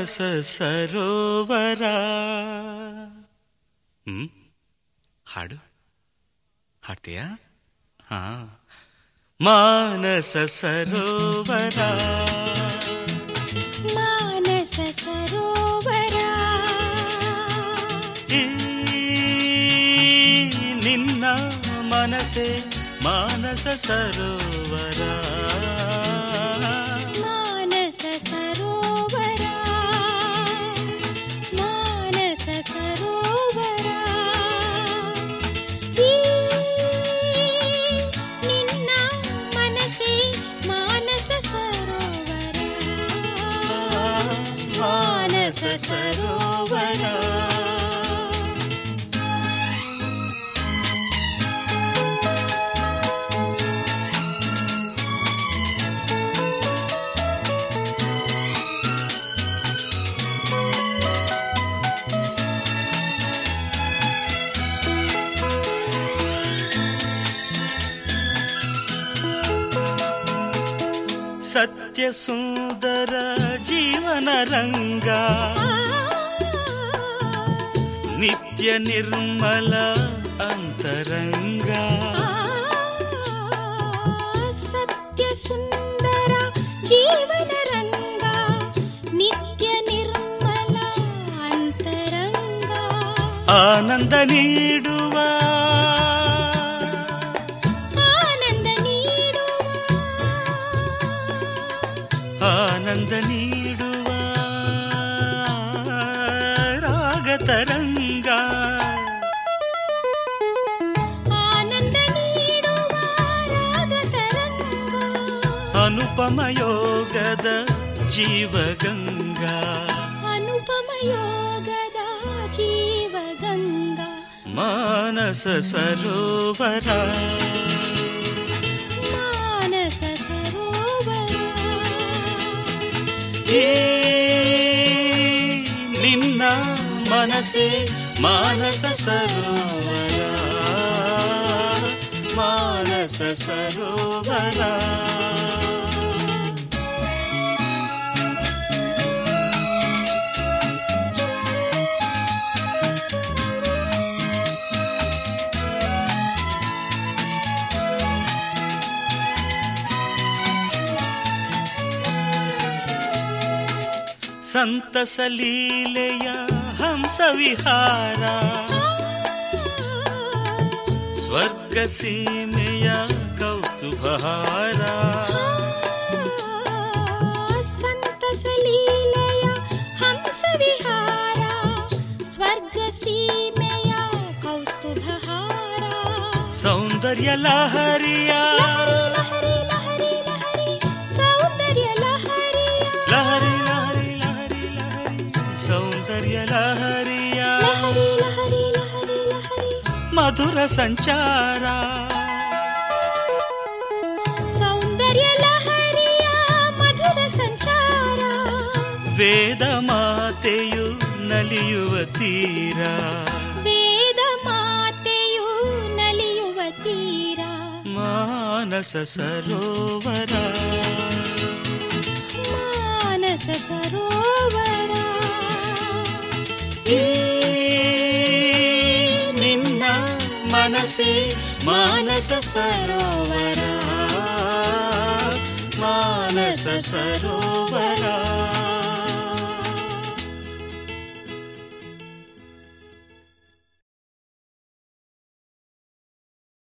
ಮಾನಸ ಸರೋವರ ಹ್ಮ್ ಹಾಡು ಹಾಡ್ತೀಯಾ ಹಾ ಮಾನಸ ಸರೋವರ ಮಾನಸ ಸರೋವರ ಈ ನಿನ್ನ ಮನಸೆ ಮಾನಸ ಸರೋವರ ಮಾನಸ ಸರೋವರ ಮಾನಸ ಸರೋವರ ಈ ನಿನ್ನ ಮನಸೆ ಮಾನಸ ಸರೋವರ ಮಾನಸ ಸರೋವರ ಸತ್ಯ ಸುಂದರ ಜೀವನ ರಂಗ ನಿತ್ಯ ನಿರ್ಮಲ ಅಂತರಂಗ ಸತ್ಯ ಸುಂದರ ಜೀವನ ರಂಗ ನಿತ್ಯ ನಿರ್ಮಲ ಅಂತರಂಗ ಆನಂದ ನೀಡುವ ಆನಂದ ನೀಡುವ ಆನಂದ ನೀಡುವ ರಾಗ ತರಂಗ ಆನಂದ ನೀಡುವ ರಾಗ ತರಂಗ ಅನುಪಮ ಯೋಗದ ಜೀವಗಂಗಾ ಅನುಪಮ ಯೋಗದ ಜೀವಗಂಗಾ ಮಾನಸ ಸರೋವರ ಮಾನಸ ಸರೋವರ ಏ ನಿನ್ನ ಮನಸೆ ಮಾನಸ ಸರೋವರ ಮಾನಸ ಸರೋವರ ಸಂತಸ ಲೀಲೆಯ ಹಂಸ ವಿಹಾರ ಸ್ವರ್ಗ ಸೀಮೆಯ ಕೌಸ್ತುಭಹಾರ ಸಂತಸ ಲೀಲೆಯ ಹಂಸ ವಿಹಾರ ಸ್ವರ್ಗ ಸೀಮೆಯ ಕೌಸ್ತುಭಹಾರ ಸೌಂದರ್ಯ ಲಹರಿಯ ಲಹರಿ ಲಹರಿ ಲಹರಿ ಸೌಂದರ್ಯ ಲಹರಿಯ ಲಹರಿ ಲಹರಿ ಲಹರಿ ಲಹರಿ ಸೌಂದರ್ಯ ಲಹರಿಯ ಲಹರಿ ಲಹರಿ ಲಹರಿ ಲಹರಿ ಮಧುರ ಸಂಚಾರ ಸೌಂದರ್ಯ ಲಹರಿಯ ಮಧುರ ಸಂಚಾರ ವೇದ ಮಾತೆಯು ನಲಿಯುವ ತೀರ ವೇದ ಮಾತೆಯು ನಲಿಯುವ ತೀರ ಮಾನಸ ಸರೋವರ ಮಾನಸ ಸರೋವರ ಏ ನಿನ್ನ ಮನಸೆ ಮಾನಸ ಸರೋವರ ಮಾನಸ ಸರೋವರ